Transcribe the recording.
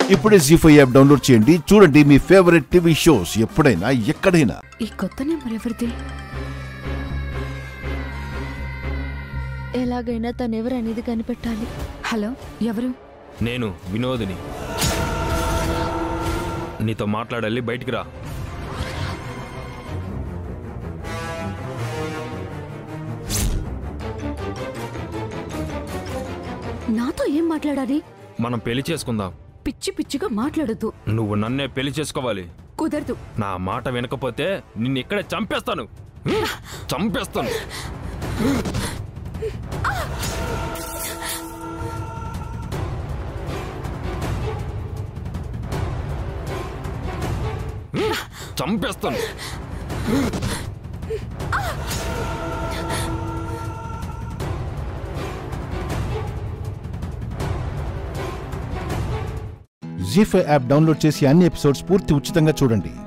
ఇప్పుడే G five app download చేయండి చూడండి మీ ఫేవరెట్ టీవీ షోస్ ఎప్పుడైనా ఎక్కడైనా ఈ కొత్త నెంబర్ ఎవరిది ఎలాగైనా తనెవరు అనేది కనిపెట్టాలి హలో ఎవరు నేను వినోదిని నీతో మాట్లాడాలి బయటికి రా నాతో ఏం మాట్లాడాలి మనం పెళ్లి చేసుకుందాం పిచ్చి పిచ్చిగా మాట్లాడొద్దు నువ్వు నన్నే పెళ్లి చేసుకోవాలి కుదరదు నా మాట వినకపోతే నిన్ను ఇక్కడే చంపేస్తాను హ్మ్, చంపేస్తాను హ్మ్, చంపేస్తాను జీ ఫైవ్ యాప్ డౌన్లోడ్ చేసి అన్ని ఎపిసోడ్స్ పూర్తి ఉచితంగా చూడండి